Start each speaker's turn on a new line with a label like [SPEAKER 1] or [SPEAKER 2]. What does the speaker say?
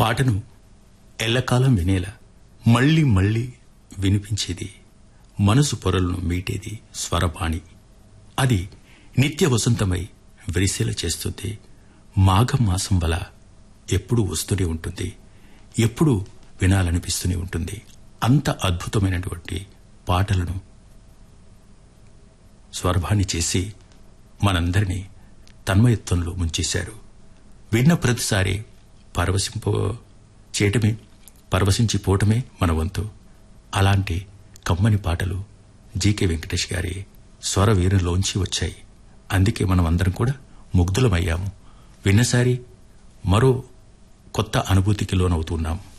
[SPEAKER 1] పాటను ఎల్లకాలం వినేలా మళ్ళీ మళ్ళీ వినిపించేది మనసు పొరలను మీటేది స్వరపాణి అది నిత్య వసంతమై విరిసేల చేస్తుంది మాఘం మాసం వల ఎప్పుడూ వస్తూనే ఉంటుంది ఎప్పుడూ వినాలనిపిస్తూనే ఉంటుంది అంత అద్భుతమైనటువంటి పాటలను స్వరభాని చేసి మనందరినీ తన్మయత్వంలో ముంచేశారు విన్న ప్రతిసారి పరవశింప చేయటమే పరవశించిపోవటమే మన వంతు అలాంటి కమ్మని పాటలు జీకే వెంకటేష్ గారి స్వర వీరులోంచి వచ్చాయి అందుకే మనం అందరం కూడా ముగ్ధులమయ్యాము విన్నసారి మరో కొత్త అనుభూతికి లోనవుతున్నాము